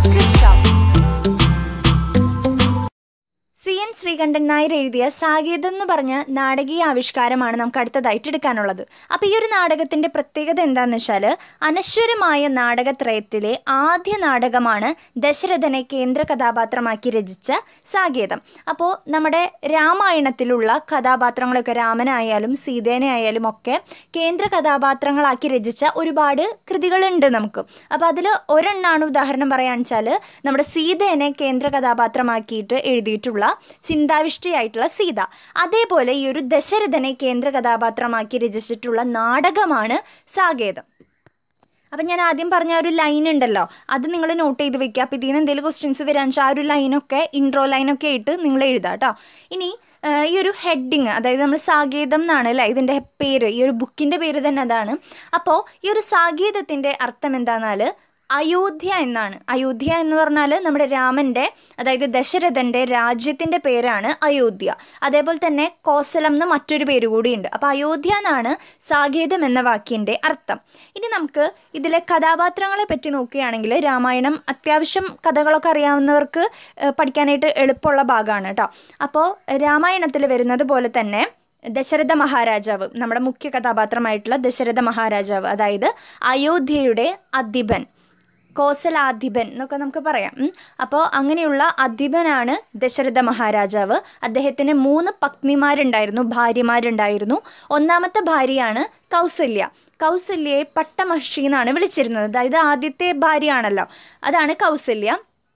Krish Talks. C N Sreekandan Nair എഴുതിയ സാഗീതം എന്ന് പറഞ്ഞ നാടകീയ ആവിഷ്കാരമാണ് നമുക്ക് അടുത്തതായിട്ട് എടുക്കാനുള്ളത് അപ്പോൾ ഈ ഒരു നാടകത്തിൻ്റെ പ്രത്യേകത എന്താണെന്ന് വെച്ചാൽ അനശ്വരമായ നാടകത്രയത്തിലെ ആദ്യ നാടകമാണ് ദശരഥനെ കേന്ദ്ര കഥാപാത്രമാക്കി രചിച്ച സാഗീതം അപ്പോൾ നമ്മുടെ രാമായണത്തിലുള്ള കഥാപാത്രങ്ങളൊക്കെ രാമനായാലും സീതേനെ ആയാലും ഒക്കെ കേന്ദ്ര കഥാപാത്രങ്ങളാക്കി രചിച്ച ഒരുപാട് കൃതികളുണ്ട് നമുക്ക് അപ്പോൾ അതിൽ ഒരെണ്ണാണ് ഉദാഹരണം പറയാന്ന് വെച്ചാൽ നമ്മുടെ സീതേനെ കേന്ദ്ര കഥാപാത്രമാക്കിയിട്ട് എഴുതിയിട്ടുള്ള ചിന്താവിഷ്ടിയായിട്ടുള്ള സീത അതേപോലെ ഈ ഒരു ദശരഥനെ കേന്ദ്ര കഥാപാത്രമാക്കി രചിച്ചിട്ടുള്ള നാടകമാണ് സാകേതം അപ്പം ഞാൻ ആദ്യം പറഞ്ഞ ആ ഒരു ലൈൻ ഉണ്ടല്ലോ അത് നിങ്ങൾ നോട്ട് ചെയ്ത് വെക്കുക അപ്പോൾ ഇതിൽ നിന്ന് എന്തെങ്കിലും ക്വസ്റ്റ്യൻസ് വരാൻ വെച്ചാൽ ആ ഒരു ലൈനൊക്കെ ഇൻട്രോ ലൈനൊക്കെ ആയിട്ട് നിങ്ങൾ എഴുതാം കേട്ടോ ഇനി ആ, ഈ ഒരു ഹെഡിങ് അതായത് നമ്മൾ സാഗീതം എന്നാണ് അല്ലേ ഇതിൻ്റെ പേര് ഈ ഒരു ബുക്കിൻ്റെ പേര് തന്നെ അതാണ് അപ്പോൾ ഈ ഒരു സാഗീതത്തിൻ്റെ അർത്ഥം എന്താണെന്നാൽ അയോധ്യ എന്നാണ് അയോധ്യ എന്ന് പറഞ്ഞാൽ നമ്മുടെ രാമൻ്റെ അതായത് ദശരഥൻ്റെ രാജ്യത്തിൻ്റെ പേരാണ് അയോധ്യ അതേപോലെ തന്നെ കോസലം എന്ന് മറ്റൊരു പേര് കൂടിയുണ്ട് അപ്പോൾ അയോധ്യ എന്നാണ് സാകേതം എന്ന വാക്കിൻ്റെ അർത്ഥം ഇനി നമുക്ക് ഇതിലെ കഥാപാത്രങ്ങളെ പറ്റി നോക്കുകയാണെങ്കിൽ രാമായണം അത്യാവശ്യം കഥകളൊക്കെ അറിയാവുന്നവർക്ക് ഏഹ്, പഠിക്കാനായിട്ട് എളുപ്പമുള്ള ഭാഗമാണ് കേട്ടോ അപ്പോൾ രാമായണത്തിൽ വരുന്നത് പോലെ തന്നെ ദശരഥ മഹാരാജാവ് നമ്മുടെ മുഖ്യ കഥാപാത്രമായിട്ടുള്ള ദശരഥ മഹാരാജാവ് അതായത് അയോധ്യയുടെ അധിപൻ കോസലാധിപൻ എന്നൊക്കെ നമുക്ക് പറയാം ഉം. അപ്പോൾ അങ്ങനെയുള്ള അധിപനാണ് ദശരഥ മഹാരാജാവ് അദ്ദേഹത്തിന് മൂന്ന് പത്നിമാരുണ്ടായിരുന്നു ഭാര്യമാരുണ്ടായിരുന്നു ഒന്നാമത്തെ ഭാര്യയാണ് കൗസല്യ കൗസല്യയെ പട്ടമഹർഷി എന്നാണ് വിളിച്ചിരുന്നത് അതായത് ആദ്യത്തെ ഭാര്യയാണല്ലോ അതാണ് കൗസല്യ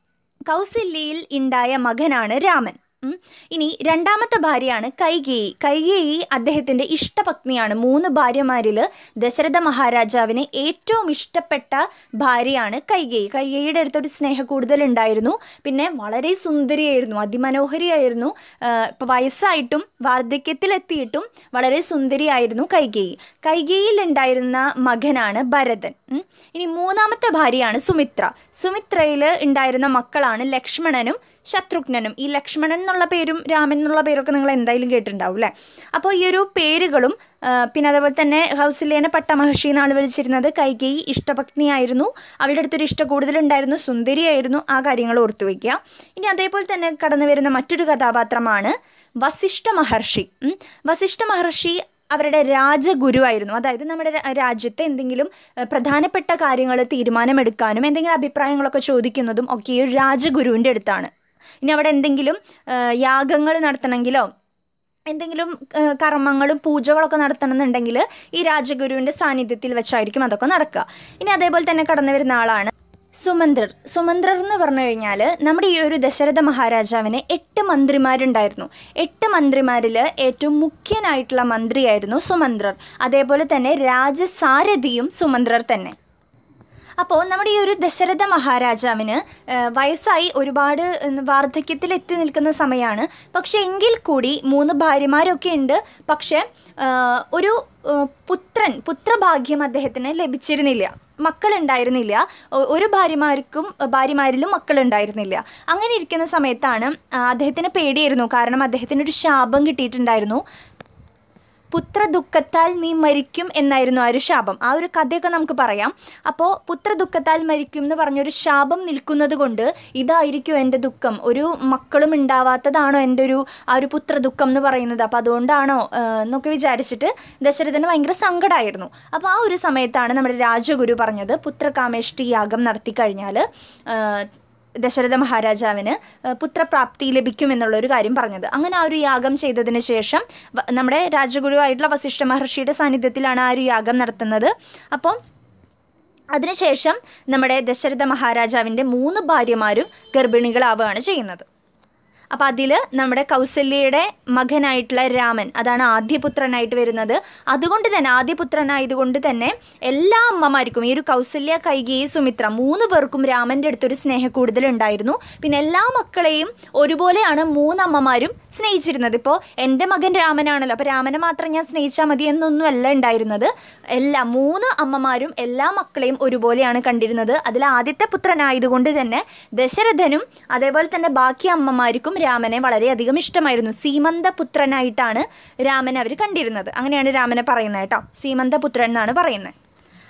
കൗസല്യയിൽ ഉണ്ടായ മകനാണ് രാമൻ ഉം. ഇനി രണ്ടാമത്തെ ഭാര്യയാണ് കൈകേയി കൈകേയി അദ്ദേഹത്തിൻ്റെ ഇഷ്ടപത്നിയാണ് മൂന്ന് ഭാര്യമാരിൽ ദശരഥ മഹാരാജാവിന് ഏറ്റവും ഇഷ്ടപ്പെട്ട ഭാര്യയാണ് കൈകേയി കൈകേയിയുടെ അടുത്തൊരു സ്നേഹ കൂടുതലുണ്ടായിരുന്നു പിന്നെ വളരെ സുന്ദരിയായിരുന്നു അതിമനോഹരിയായിരുന്നു ഇപ്പോൾ വയസ്സായിട്ടും വാർദ്ധക്യത്തിലെത്തിയിട്ടും വളരെ സുന്ദരിയായിരുന്നു കൈകേയി കൈകേയിൽ ഉണ്ടായിരുന്ന മകനാണ് ഭരതൻ ഉം. ഇനി മൂന്നാമത്തെ ഭാര്യയാണ് സുമിത്ര സുമിത്രയിൽ ഉണ്ടായിരുന്ന മക്കളാണ് ലക്ഷ്മണനും ശത്രുഘ്നനും ഈ ലക്ഷ്മണൻ എന്നുള്ള പേരും രാമൻ എന്നുള്ള പേരൊക്കെ നിങ്ങൾ എന്തായാലും കേട്ടിട്ടുണ്ടാവും അല്ലേ അപ്പോൾ ഈ ഒരു പേരുകളും ആ, പിന്നെ അതേപോലെ തന്നെ കൗസല്യനെ പട്ടമഹർഷി എന്നാണ് വിളിച്ചിരുന്നത് കൈകേയി ഇഷ്ടപത്നിയായിരുന്നു അവളുടെ അടുത്തൊരു ഇഷ്ട കൂടുതലുണ്ടായിരുന്നു സുന്ദരിയായിരുന്നു ആ കാര്യങ്ങൾ ഓർത്തു വയ്ക്കുക ഇനി അതേപോലെ തന്നെ കടന്നു വരുന്ന മറ്റൊരു കഥാപാത്രമാണ് വസിഷ്ഠ മഹർഷി ഉം. വസിഷ്ഠ മഹർഷി അവരുടെ രാജഗുരുവായിരുന്നു അതായത് നമ്മുടെ രാ- രാജ്യത്തെ എന്തെങ്കിലും ഏഹ്, പ്രധാനപ്പെട്ട കാര്യങ്ങൾ തീരുമാനമെടുക്കാനും എന്തെങ്കിലും അഭിപ്രായങ്ങളൊക്കെ ചോദിക്കുന്നതും ഒക്കെ ഈ ഒരു രാജഗുരുവിൻ്റെ അടുത്താണ് ഇനി അവിടെ എന്തെങ്കിലും യാഗങ്ങൾ നടത്തണമെങ്കിലോ എന്തെങ്കിലും ഏഹ്, കർമ്മങ്ങളും പൂജകളൊക്കെ നടത്തണമെന്നുണ്ടെങ്കിൽ ഈ രാജഗുരുവിൻ്റെ സാന്നിധ്യത്തിൽ വെച്ചായിരിക്കും അതൊക്കെ നടക്കുക ഇനി അതേപോലെ തന്നെ കടന്നു വരുന്ന ആളാണ് സുമന്ത്രർ സുമന്ത്രർ എന്ന് പറഞ്ഞു കഴിഞ്ഞാൽ നമ്മുടെ ഈ ഒരു ദശരഥ മഹാരാജാവിന് എട്ട് മന്ത്രിമാരുണ്ടായിരുന്നു എട്ട് മന്ത്രിമാരിൽ ഏറ്റവും മുഖ്യനായിട്ടുള്ള മന്ത്രിയായിരുന്നു സുമന്ത്രർ അതേപോലെ തന്നെ രാജസാരഥിയും സുമന്ത്രർ തന്നെ അപ്പോൾ നമ്മുടെ ഈ ഒരു ദശരഥ മഹാരാജാവിന് ഏഹ്, വയസ്സായി ഒരുപാട് ഉം, വാർദ്ധക്യത്തിൽ എത്തി നിൽക്കുന്ന സമയമാണ് പക്ഷേ എങ്കിൽ കൂടി മൂന്ന് ഭാര്യമാരൊക്കെ ഉണ്ട് പക്ഷേ ഏഹ്, ഒരു ഏഹ്, പുത്രൻ പുത്രഭാഗ്യം അദ്ദേഹത്തിന് ലഭിച്ചിരുന്നില്ല മക്കളുണ്ടായിരുന്നില്ല ഒ- ഒരു ഭാര്യമാർക്കും ഭാര്യമാരിലും മക്കളുണ്ടായിരുന്നില്ല അങ്ങനെ ഇരിക്കുന്ന സമയത്താണ് ആ, അദ്ദേഹത്തിന് പേടിയായിരുന്നു കാരണം അദ്ദേഹത്തിന് ഒരു ശാപം കിട്ടിയിട്ടുണ്ടായിരുന്നു പുത്രദുഃഖത്താൽ നീ മരിക്കും എന്നായിരുന്നു ആ ഒരു ശാപം ആ ഒരു കഥയൊക്കെ നമുക്ക് പറയാം അപ്പോൾ പുത്രദുഃഖത്താൽ മരിക്കും എന്ന് പറഞ്ഞൊരു ശാപം നിൽക്കുന്നത് കൊണ്ട് ഇതായിരിക്കും എൻ്റെ ദുഃഖം ഒരു മക്കളും ഉണ്ടാവാത്തതാണോ എൻ്റെ ഒരു ആ ഒരു പുത്രദുഃഖം എന്ന് പറയുന്നത് അപ്പോൾ അതുകൊണ്ടാണോ ആ, എന്നൊക്കെ വിചാരിച്ചിട്ട് ദശരഥന് ഭയങ്കര സങ്കടമായിരുന്നു അപ്പോൾ ആ ഒരു സമയത്താണ് നമ്മുടെ രാജഗുരു പറഞ്ഞത് പുത്രകാമേഷ്ടി യാഗം നടത്തി കഴിഞ്ഞാൽ ദശരഥ മഹാരാജാവിന് ഏഹ്, പുത്രപ്രാപ്തി ലഭിക്കുമെന്നുള്ളൊരു കാര്യം പറഞ്ഞത് അങ്ങനെ ആ ഒരു യാഗം ചെയ്തതിന് ശേഷം വ- നമ്മുടെ രാജഗുരുവായിട്ടുള്ള വസിഷ്ഠ മഹർഷിയുടെ സാന്നിധ്യത്തിലാണ് ആ ഒരു യാഗം നടത്തുന്നത് അപ്പം അതിനുശേഷം നമ്മുടെ ദശരഥ മഹാരാജാവിൻ്റെ മൂന്ന് ഭാര്യമാരും ഗർഭിണികളാവുകയാണ് ചെയ്യുന്നത് അപ്പം അതിൽ നമ്മുടെ കൗസല്യയുടെ മകനായിട്ടുള്ള രാമൻ അതാണ് ആദ്യപുത്രനായിട്ട് വരുന്നത് അതുകൊണ്ട് തന്നെ ആദ്യപുത്രനായതുകൊണ്ട് തന്നെ എല്ലാ അമ്മമാർക്കും ഈ ഒരു കൗസല്യ കൈകേയി സുമിത്ര മൂന്ന് പേർക്കും രാമൻ്റെ അടുത്തൊരു സ്നേഹ കൂടുതലുണ്ടായിരുന്നു പിന്നെ എല്ലാ മക്കളെയും ഒരുപോലെയാണ് മൂന്നമ്മമാരും സ്നേഹിച്ചിരുന്നത് ഇപ്പോൾ എൻ്റെ മകൻ രാമനാണല്ലോ അപ്പോൾ രാമനെ മാത്രം ഞാൻ സ്നേഹിച്ചാൽ മതി എന്നൊന്നുമല്ല ഉണ്ടായിരുന്നത് എല്ലാ മൂന്ന് അമ്മമാരും എല്ലാ മക്കളെയും ഒരുപോലെയാണ് കണ്ടിരുന്നത് അതിൽ ആദ്യത്തെ പുത്രനായതുകൊണ്ട് തന്നെ ദശരഥനും അതേപോലെ തന്നെ ബാക്കി അമ്മമാർക്കും രാമനെ വളരെയധികം ഇഷ്ടമായിരുന്നു സീമന്തപുത്രനായിട്ടാണ് രാമനെ അവർ കണ്ടിരുന്നത് അങ്ങനെയാണ് രാമനെ പറയുന്നത് കേട്ടോ സീമന്തപുത്രൻ എന്നാണ് പറയുന്നത്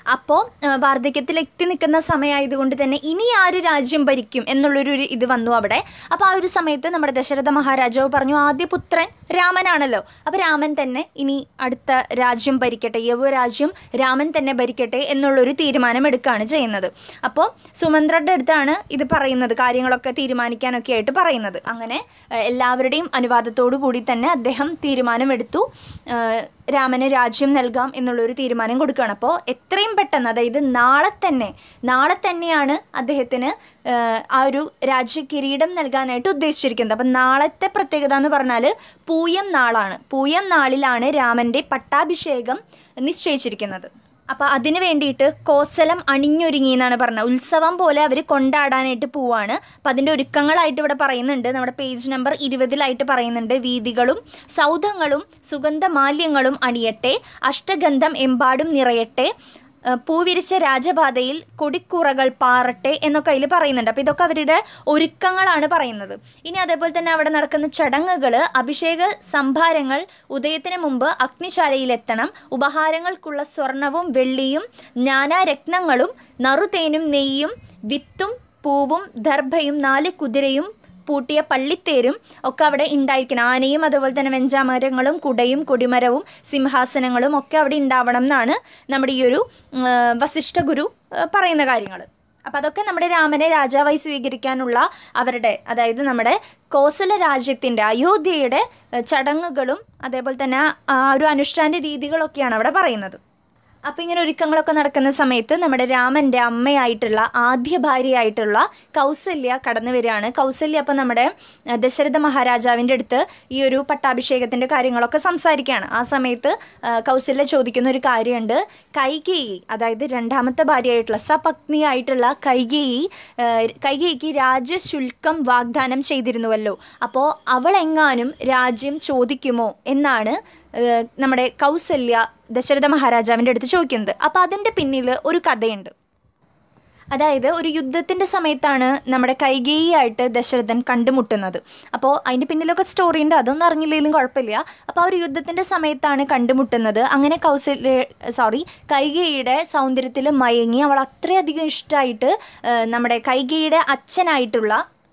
അപ്പോൾ വാർദ്ധക്യത്തിൽ എത്തി നിൽക്കുന്ന സമയമായതുകൊണ്ട് തന്നെ ഇനി ആര് രാജ്യം ഭരിക്കും എന്നുള്ളൊരു ഒരു ഇത് വന്നു അവിടെ അപ്പോൾ ആ ഒരു സമയത്ത് നമ്മുടെ ദശരഥ മഹാരാജാവ് പറഞ്ഞു ആദ്യ പുത്രൻ രാമനാണല്ലോ അപ്പോൾ രാമൻ തന്നെ ഇനി അടുത്ത രാജ്യം ഭരിക്കട്ടെ യൗവരാജ്യം രാമൻ തന്നെ ഭരിക്കട്ടെ എന്നുള്ളൊരു തീരുമാനം എടുക്കുകയാണ് ചെയ്യുന്നത് അപ്പോൾ സുമന്ത്രയുടെ അടുത്താണ് ഇത് പറയുന്നത് കാര്യങ്ങളൊക്കെ തീരുമാനിക്കാനൊക്കെ ആയിട്ട് പറയുന്നത് അങ്ങനെ ഏഹ്, എല്ലാവരുടെയും അനുവാദത്തോടു കൂടി തന്നെ അദ്ദേഹം തീരുമാനമെടുത്തു ഏഹ്, രാമന് രാജ്യം നൽകാം എന്നുള്ളൊരു തീരുമാനം കൊടുക്കുകയാണ് അപ്പോൾ എത്രയും പെട്ടെന്ന് അതായത് നാളെ തന്നെ നാളെ തന്നെയാണ് അദ്ദേഹത്തിന് ഏഹ്, ആ ഒരു രാജ്യ കിരീടം നൽകാനായിട്ട് ഉദ്ദേശിച്ചിരിക്കുന്നത് അപ്പം നാളത്തെ പ്രത്യേകത എന്ന് പറഞ്ഞാൽ പൂയം നാളാണ് പൂയം നാളിലാണ് രാമൻ്റെ പട്ടാഭിഷേകം നിശ്ചയിച്ചിരിക്കുന്നത് അപ്പോൾ അതിന് വേണ്ടിയിട്ട് കോസലം അണിഞ്ഞൊരുങ്ങി എന്നാണ് പറഞ്ഞത് ഉത്സവം പോലെ അവർ കൊണ്ടാടാനായിട്ട് പോവാണ് അപ്പം അതിൻ്റെ ഒരുക്കങ്ങളായിട്ട് ഇവിടെ പറയുന്നുണ്ട് നമ്മുടെ പേജ് നമ്പർ ഇരുപതിലായിട്ട് പറയുന്നുണ്ട് വീതികളും സൗധങ്ങളും സുഗന്ധമാല്യങ്ങളും അണിയട്ടെ അഷ്ടഗന്ധം എമ്പാടും നിറയട്ടെ ഏഹ് പൂവിരിച്ച രാജപാതയിൽ കൊടിക്കുറകൾ പാറട്ടെ എന്നൊക്കെ അതിൽ പറയുന്നുണ്ട് അപ്പോൾ ഇതൊക്കെ അവരുടെ ഒരുക്കങ്ങളാണ് പറയുന്നത് ഇനി അതേപോലെ തന്നെ അവിടെ നടക്കുന്ന ചടങ്ങുകൾ അഭിഷേക സംഭാരങ്ങൾ ഉദയത്തിന് മുമ്പ് അഗ്നിശാലയിലെത്തണം ഉപഹാരങ്ങൾക്കുള്ള സ്വർണവും വെള്ളിയും നാനാരത്നങ്ങളും നറുതേനും നെയ്യും വിത്തും പൂവും ദർഭയും നാല് കുതിരയും പൂട്ടിയ പള്ളിത്തേരും ഒക്കെ അവിടെ ഉണ്ടായിരിക്കണം ആനയും അതുപോലെ തന്നെ വെഞ്ചാമരങ്ങളും കുടയും കൊടിമരവും സിംഹാസനങ്ങളും ഒക്കെ അവിടെ ഉണ്ടാവണം എന്നാണ് നമ്മുടെ ഈ ഒരു ഉം, വസിഷ്ഠ ഗുരു ഏഹ്, പറയുന്ന കാര്യങ്ങൾ അപ്പം അതൊക്കെ നമ്മുടെ രാമനെ രാജാവായി സ്വീകരിക്കാനുള്ള അവരുടെ അതായത് നമ്മുടെ കോസല രാജ്യത്തിൻ്റെ അയോധ്യയുടെ ഏഹ്, ചടങ്ങുകളും അതേപോലെ തന്നെ ആ ഒരു അനുഷ്ഠാന രീതികളൊക്കെയാണ് അവിടെ പറയുന്നത് അപ്പോൾ ഇങ്ങനെ ഒരുക്കങ്ങളൊക്കെ നടക്കുന്ന സമയത്ത് നമ്മുടെ രാമൻ്റെ അമ്മയായിട്ടുള്ള ആദ്യ ഭാര്യയായിട്ടുള്ള കൗസല്യ കടന്നു വരികയാണ് കൗസല്യ അപ്പോൾ നമ്മുടെ അഹ്, ദശരഥ മഹാരാജാവിൻ്റെ അടുത്ത് ഈ ഒരു പട്ടാഭിഷേകത്തിൻ്റെ കാര്യങ്ങളൊക്കെ സംസാരിക്കുകയാണ് ആ സമയത്ത് അഹ്, കൗസല്യ ചോദിക്കുന്ന ഒരു കാര്യമുണ്ട് കൈകേയി അതായത് രണ്ടാമത്തെ ഭാര്യയായിട്ടുള്ള സപത്നിയായിട്ടുള്ള കൈകേയി അഹ്, കൈകേയിക്ക് രാജ്യശുൽക്കം വാഗ്ദാനം ചെയ്തിരുന്നുവല്ലോ അപ്പോൾ അവളെങ്ങാനും രാജ്യം ചോദിക്കുമോ എന്നാണ് ഏഹ് നമ്മുടെ കൗസല്യ ദശരഥ മഹാരാജാവിൻ്റെ അടുത്ത് ചോദിക്കുന്നത് അപ്പോൾ അതിൻ്റെ പിന്നിൽ ഒരു കഥയുണ്ട് അതായത് ഒരു യുദ്ധത്തിൻ്റെ സമയത്താണ് നമ്മുടെ കൈകേയിയായിട്ട് ദശരഥൻ കണ്ടുമുട്ടുന്നത് അപ്പോൾ അതിൻ്റെ പിന്നിലൊക്കെ സ്റ്റോറി ഉണ്ട് അതൊന്നും അറിഞ്ഞില്ലെങ്കിലും കുഴപ്പമില്ല അപ്പോൾ ആ ഒരു യുദ്ധത്തിൻ്റെ സമയത്താണ് കണ്ടുമുട്ടുന്നത് അങ്ങനെ കൗസല്യ സോറി കൈകേയിയുടെ സൗന്ദര്യത്തിൽ മയങ്ങി അവൾ അത്രയധികം ഇഷ്ടമായിട്ട് ഏഹ് നമ്മുടെ കൈകേയിയുടെ അച്ഛനായിട്ടുള്ള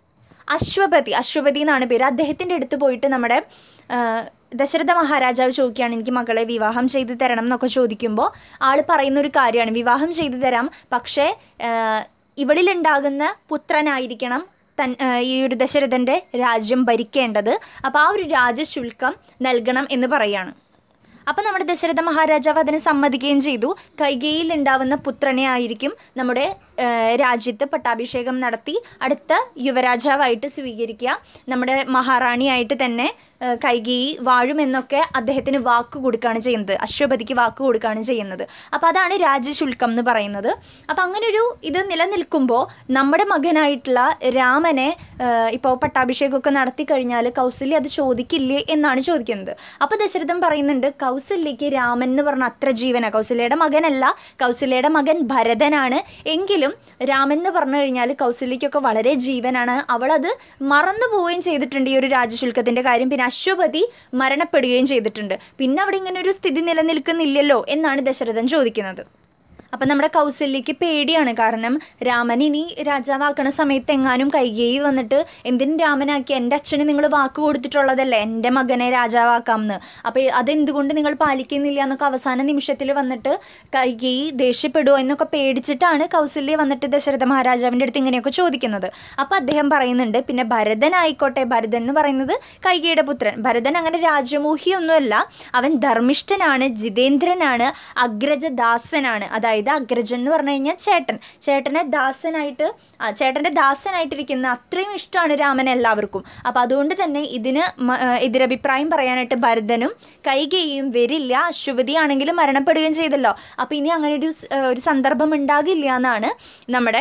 അശ്വപതി അശ്വപതി എന്നാണ് പേര് അദ്ദേഹത്തിൻ്റെ അടുത്ത് പോയിട്ട് നമ്മുടെ ആ, ദശരഥ മഹാരാജാവ് ചോദിക്കുകയാണ് എനിക്ക് മകളെ വിവാഹം ചെയ്തു തരണം എന്നൊക്കെ ചോദിക്കുമ്പോൾ ആൾ പറയുന്ന ഒരു കാര്യമാണ് വിവാഹം ചെയ്തു തരാം പക്ഷേ ആ, ഇവളിലുണ്ടാകുന്ന പുത്രനായിരിക്കണം തൻ ആ, ഈ ഒരു ദശരഥൻ്റെ രാജ്യം ഭരിക്കേണ്ടത് അപ്പോൾ ആ ഒരു രാജശുൽക്കം നൽകണം എന്ന് പറയാണ് അപ്പം നമ്മുടെ ദശരഥ മഹാരാജാവ് അതിന് സമ്മതിക്കുകയും ചെയ്തു കൈകയിൽ ഉണ്ടാവുന്ന പുത്രനെ ആയിരിക്കും നമ്മുടെ ആ, രാജ്യത്ത് പട്ടാഭിഷേകം നടത്തി അടുത്ത യുവരാജാവായിട്ട് സ്വീകരിക്കുക നമ്മുടെ മഹാറാണിയായിട്ട് തന്നെ ആ, കൈകേയി വാഴുമെന്നൊക്കെ അദ്ദേഹത്തിന് വാക്ക് കൊടുക്കുകയാണ് ചെയ്യുന്നത് അശ്വപതിക്ക് വാക്ക് കൊടുക്കുകയാണ് ചെയ്യുന്നത് അപ്പോൾ അതാണ് രാജ്യശുൽക്കം എന്ന് പറയുന്നത് അപ്പോൾ അങ്ങനെ ഒരു ഇത് നിലനിൽക്കുമ്പോൾ നമ്മുടെ മകനായിട്ടുള്ള രാമനെ ഇപ്പോൾ പട്ടാഭിഷേകമൊക്കെ നടത്തി കഴിഞ്ഞാൽ കൗസല്യ അത് ചോദിക്കില്ലേ എന്നാണ് ചോദിക്കുന്നത് അപ്പോൾ ദശരഥൻ പറയുന്നുണ്ട് കൗസല്യയ്ക്ക് രാമൻ എന്ന് പറഞ്ഞ അത്ര ജീവന കൗസല്യയുടെ മകനല്ല കൗസല്യയുടെ മകൻ ഭരതനാണ് എങ്കിലും രാമൻ എന്ന് പറഞ്ഞു കഴിഞ്ഞാൽ കൗസല്യയ്ക്കൊക്കെ വളരെ ജീവനാണ് അവളത് മറന്നു പോവുകയും ചെയ്തിട്ടുണ്ട് ഈ ഒരു രാജശുൽക്കത്തിൻ്റെ കാര്യം പിന്നെ അശ്വപതി മരണപ്പെടുകയും ചെയ്തിട്ടുണ്ട് പിന്നെ അവിടെ ഇങ്ങനെ ഒരു സ്ഥിതി നിലനിൽക്കുന്നില്ലല്ലോ എന്നാണ് ദശരഥൻ ചോദിക്കുന്നത് അപ്പം നമ്മുടെ കൗസല്യക്ക് പേടിയാണ് കാരണം രാമൻ ഇനി രാജാവാക്കണ സമയത്ത് എങ്ങാനും കൈകേയി വന്നിട്ട് എന്തിനും രാമനാക്കി എൻ്റെ അച്ഛന് നിങ്ങൾ വാക്ക് കൊടുത്തിട്ടുള്ളതല്ലേ എൻ്റെ മകനെ രാജാവാക്കാം എന്ന് അപ്പോൾ അതെന്തുകൊണ്ട് നിങ്ങൾ പാലിക്കുന്നില്ല എന്നൊക്കെ അവസാന നിമിഷത്തിൽ വന്നിട്ട് കൈകേയി ദേഷ്യപ്പെടുമോ എന്നൊക്കെ പേടിച്ചിട്ടാണ് കൗസല്യ വന്നിട്ട് ദശരഥ മഹാരാജാവിൻ്റെ അടുത്ത് ഇങ്ങനെയൊക്കെ ചോദിക്കുന്നത് അപ്പോൾ അദ്ദേഹം പറയുന്നുണ്ട് പിന്നെ ഭരതൻ ആയിക്കോട്ടെ ഭരതൻ എന്ന് പറയുന്നത് കൈകേയുടെ പുത്രൻ ഭരതൻ അങ്ങനെ രാജമൂഹിയൊന്നുമല്ല അവൻ ധർമ്മിഷ്ഠനാണ് ജിതേന്ദ്രനാണ് അഗ്രജദാസനാണ് അതായത് അഗ്രജൻ എന്ന് പറഞ്ഞു കഴിഞ്ഞാൽ ചേട്ടൻ ചേട്ടനെ ദാസനായിട്ട് ആ, ചേട്ടൻ്റെ ദാസനായിട്ടിരിക്കുന്ന അത്രയും ഇഷ്ടമാണ് രാമൻ എല്ലാവർക്കും അപ്പോൾ അതുകൊണ്ട് തന്നെ ഇതിന് മ- ആ, എതിരഭിപ്രായം പറയാനായിട്ട് ഭരതനും കൈകേയും വരില്ല അശ്വപതി ആണെങ്കിലും മരണപ്പെടുകയും ചെയ്തല്ലോ അപ്പോൾ ഇനി അങ്ങനെ ഒരു സ്- ആ, ഒരു സന്ദർഭം ഉണ്ടാകില്ല എന്നാണ് നമ്മുടെ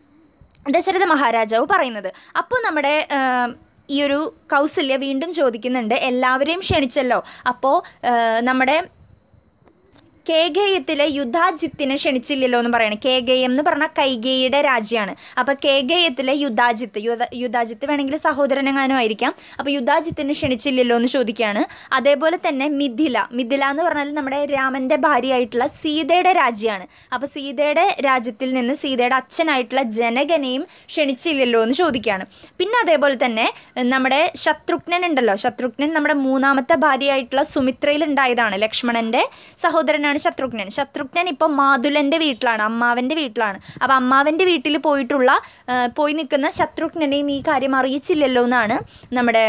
ദശരഥ മഹാരാജാവ് പറയുന്നത് അപ്പോൾ നമ്മുടെ ആ, ഈ ഒരു കൗസല്യ വീണ്ടും ചോദിക്കുന്നുണ്ട് എല്ലാവരെയും ക്ഷണിച്ചല്ലോ അപ്പോൾ ആ, നമ്മുടെ കേഗയത്തിലെ യുദ്ധാജിത്തിനെ ക്ഷണിച്ചില്ലല്ലോ എന്ന് പറയണം കേഗയം എന്ന് പറഞ്ഞാൽ കൈകേയിയുടെ രാജ്യമാണ് അപ്പോൾ കേഗയത്തിലെ യുദ്ധാജിത്ത് യുദ്ധ യുദ്ധാജിത്ത് വേണമെങ്കിൽ സഹോദരനെങ്ങാനും ആയിരിക്കാം അപ്പോൾ യുദ്ധാജിത്തിനെ ക്ഷണിച്ചില്ലല്ലോ എന്ന് ചോദിക്കുകയാണ് അതേപോലെ തന്നെ മിഥില മിഥില എന്ന് പറഞ്ഞാൽ നമ്മുടെ രാമൻ്റെ ഭാര്യയായിട്ടുള്ള സീതയുടെ രാജ്യമാണ് അപ്പോൾ സീതയുടെ രാജ്യത്തിൽ നിന്ന് സീതയുടെ അച്ഛനായിട്ടുള്ള ജനകനെയും ക്ഷണിച്ചില്ലല്ലോ എന്ന് ചോദിക്കുകയാണ് പിന്നെ അതേപോലെ തന്നെ നമ്മുടെ ശത്രുഘ്നൻ ഉണ്ടല്ലോ ശത്രുഘ്നൻ നമ്മുടെ മൂന്നാമത്തെ ഭാര്യയായിട്ടുള്ള സുമിത്രയിൽ ഉണ്ടായതാണ് ലക്ഷ്മണൻ്റെ സഹോദരനാണ് ശത്രുഘ്നൻ ശത്രുഘ്നൻ ഇപ്പോൾ മാതുലൻ്റെ വീട്ടിലാണ് അമ്മാവൻ്റെ വീട്ടിലാണ് അപ്പോൾ അമ്മാവൻ്റെ വീട്ടിൽ പോയിട്ടുള്ള ആ, പോയി നിൽക്കുന്ന ശത്രുഘ്നനെയും ഈ കാര്യം അറിയിച്ചില്ലല്ലോ എന്നാണ് നമ്മുടെ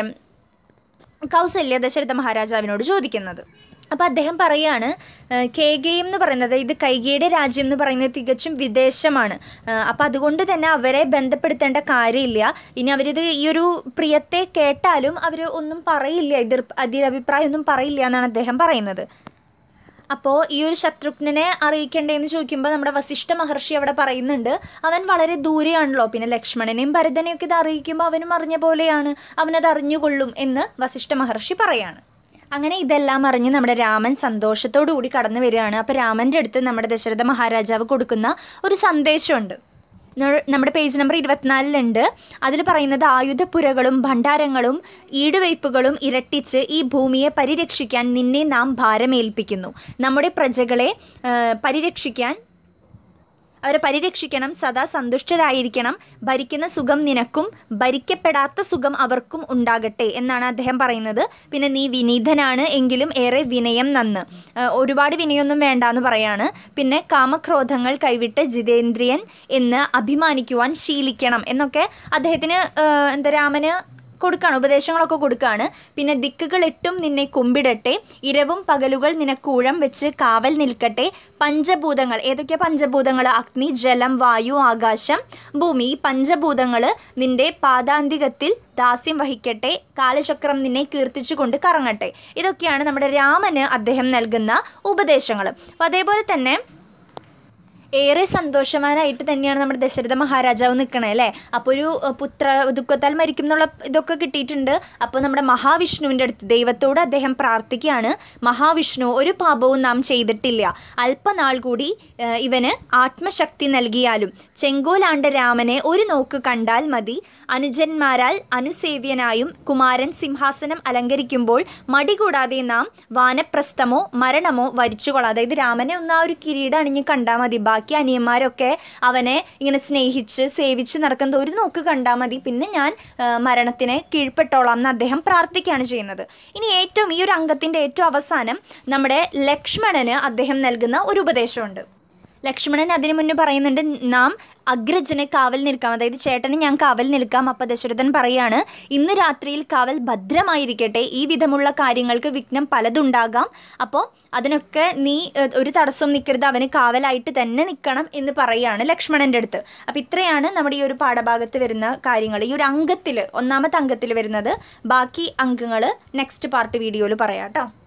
കൗസല്യ ദശരഥ മഹാരാജാവിനോട് ചോദിക്കുന്നത് അപ്പോൾ അദ്ദേഹം പറയാണ് കേഗയം എന്ന് പറയുന്നത് ഇത് കൈകയുടെ രാജ്യം എന്ന് പറയുന്നത് തികച്ചും വിദേശമാണ് അപ്പോൾ അതുകൊണ്ട് തന്നെ അവരെ ബന്ധപ്പെടുത്തേണ്ട കാര്യമില്ല ഇനി അവരിത് ഈ ഒരു പ്രിയത്തെ കേട്ടാലും അവർ ഒന്നും പറയില്ല എതിർ അതിരഭിപ്രായം ഒന്നും പറയില്ല എന്നാണ് അദ്ദേഹം പറയുന്നത് അപ്പോൾ ഈ ഒരു ശത്രുഘ്നനെ അറിയിക്കേണ്ടതെന്ന് ചോദിക്കുമ്പോൾ നമ്മുടെ വസിഷ്ഠ മഹർഷി അവിടെ പറയുന്നുണ്ട് അവൻ വളരെ ദൂരെയാണല്ലോ പിന്നെ ലക്ഷ്മണനെയും ഭരതനെയും ഒക്കെ ഇത് അറിയിക്കുമ്പോൾ അവനും അറിഞ്ഞ പോലെയാണ് അവനത് അറിഞ്ഞുകൊള്ളും എന്ന് വസിഷ്ഠ മഹർഷി പറയാണ് അങ്ങനെ ഇതെല്ലാം അറിഞ്ഞ് നമ്മുടെ രാമൻ സന്തോഷത്തോടു കൂടി കടന്നു വരികയാണ് അപ്പോൾ രാമൻ്റെ അടുത്ത് നമ്മുടെ ദശരഥ മഹാരാജാവ് കൊടുക്കുന്ന ഒരു സന്ദേശമുണ്ട് ന- നമ്മുടെ പേജ് നമ്പർ ഇരുപത്തിനാലിലുണ്ട് അതിൽ പറയുന്നത് ആയുധപ്പുരകളും ഭണ്ഡാരങ്ങളും ഈടുവയ്പ്പുകളും ഇരട്ടിച്ച് ഈ ഭൂമിയെ പരിരക്ഷിക്കാൻ നിന്നെ നാം ഭാരമേൽപ്പിക്കുന്നു നമ്മുടെ പ്രജകളെ ആ, പരിരക്ഷിക്കാൻ അവരെ പരിരക്ഷിക്കണം സദാ സന്തുഷ്ടരായിരിക്കണം ഭരിക്കുന്ന സുഖം നിനക്കും ഭരിക്കപ്പെടാത്ത സുഖം അവർക്കും ഉണ്ടാകട്ടെ എന്നാണ് അദ്ദേഹം പറയുന്നത് പിന്നെ നീ വിനീതനാണ് എങ്കിലും ഏറെ വിനയം നന്ന് ആ, ഒരുപാട് വിനയൊന്നും വേണ്ട എന്ന് പറയാണ് പിന്നെ കാമക്രോധങ്ങൾ കൈവിട്ട് ജിതേന്ദ്രിയൻ എന്ന് അഭിമാനിക്കുവാൻ ശീലിക്കണം എന്നൊക്കെ അദ്ദേഹത്തിന് ആ, എന്താ രാമന് കൊടുക്കുകയാണ് ഉപദേശങ്ങളൊക്കെ കൊടുക്കുകയാണ് പിന്നെ ദിക്കുകൾ എട്ടും നിന്നെ കുമ്പിടട്ടെ ഇരവും പകലുകൾ നിനക്ക് ഊഴം വെച്ച് കാവൽ നിൽക്കട്ടെ പഞ്ചഭൂതങ്ങൾ ഏതൊക്കെ പഞ്ചഭൂതങ്ങൾ അഗ്നി ജലം വായു ആകാശം ഭൂമി ഈ പഞ്ചഭൂതങ്ങൾ നിന്റെ പാദാന്തികത്തിൽ ദാസ്യം വഹിക്കട്ടെ കാലചക്രം നിന്നെ കീർത്തിച്ചുകൊണ്ട് കറങ്ങട്ടെ ഇതൊക്കെയാണ് നമ്മുടെ രാമന് അദ്ദേഹം നൽകുന്ന ഉപദേശങ്ങൾ അപ്പോൾ അതേപോലെ തന്നെ ഏറെ സന്തോഷവാനായിട്ട് തന്നെയാണ് നമ്മുടെ ദശരഥ മഹാരാജാവ് നിൽക്കണേ അല്ലേ അപ്പോൾ ഒരു അഹ്, പുത്ര ദുഃഖത്താൽ മരിക്കും എന്നുള്ള ഇതൊക്കെ കിട്ടിയിട്ടുണ്ട് അപ്പോൾ നമ്മുടെ മഹാവിഷ്ണുവിൻ്റെ അടുത്ത് ദൈവത്തോട് അദ്ദേഹം പ്രാർത്ഥിക്കുകയാണ് മഹാവിഷ്ണു ഒരു പാപവും നാം ചെയ്തിട്ടില്ല അല്പനാൾ കൂടി അഹ്, ഇവന് ആത്മശക്തി നൽകിയാലും ചെങ്കോലാണ്ട രാമനെ ഒരു നോക്ക് കണ്ടാൽ മതി അനുജന്മാരാൽ അനുസേവ്യനായും കുമാരൻ സിംഹാസനം അലങ്കരിക്കുമ്പോൾ മടി കൂടാതെ നാം വാനപ്രസ്ഥമോ മരണമോ വരിച്ചുകൊള്ളാം അതായത് രാമനെ ഒന്ന് ആ ഒരു കിരീടം അണിഞ്ഞ് കണ്ടാൽ മതി ബാക്കി അനിയന്മാരൊക്കെ അവനെ ഇങ്ങനെ സ്നേഹിച്ച് സേവിച്ച് നടക്കുന്നത് ഒരു നോക്ക് കണ്ടാൽ മതി പിന്നെ ഞാൻ ആ, മരണത്തിനെ കീഴ്പ്പെട്ടോളാം എന്ന് അദ്ദേഹം പ്രാർത്ഥിക്കുകയാണ് ചെയ്യുന്നത് ഇനി ഏറ്റവും ഈ ഒരു അംഗത്തിൻ്റെ ഏറ്റവും അവസാനം നമ്മുടെ ലക്ഷ്മണന് അദ്ദേഹം നൽകുന്ന ഒരു ഉപദേശമുണ്ട് ലക്ഷ്മണൻ അതിനു മുന്നേ പറയുന്നുണ്ട് നാം അഗ്രജന് കാവൽ നിൽക്കാം അതായത് ചേട്ടന് ഞാൻ കാവൽ നിൽക്കാം അപ്പം ദശരഥൻ പറയാണ് ഇന്ന് രാത്രിയിൽ കാവൽ ഭദ്രമായിരിക്കട്ടെ ഈ വിധമുള്ള കാര്യങ്ങൾക്ക് വിഘ്നം പലതുണ്ടാകാം അപ്പോൾ അതിനൊക്കെ നീ ഏഹ്, ഒരു തടസ്സവും നിൽക്കരുത് അവന് കാവലായിട്ട് തന്നെ നിൽക്കണം എന്ന് പറയുകയാണ് ലക്ഷ്മണൻ്റെ അടുത്ത് അപ്പം ഇത്രയാണ് നമ്മുടെ ഈ ഒരു പാഠഭാഗത്ത് വരുന്ന കാര്യങ്ങൾ ഈ ഒരു അംഗത്തിൽ ഒന്നാമത്തെ അംഗത്തിൽ വരുന്നത് ബാക്കി അംഗങ്ങൾ നെക്സ്റ്റ് പാർട്ട് വീഡിയോയിൽ പറയാം കേട്ടോ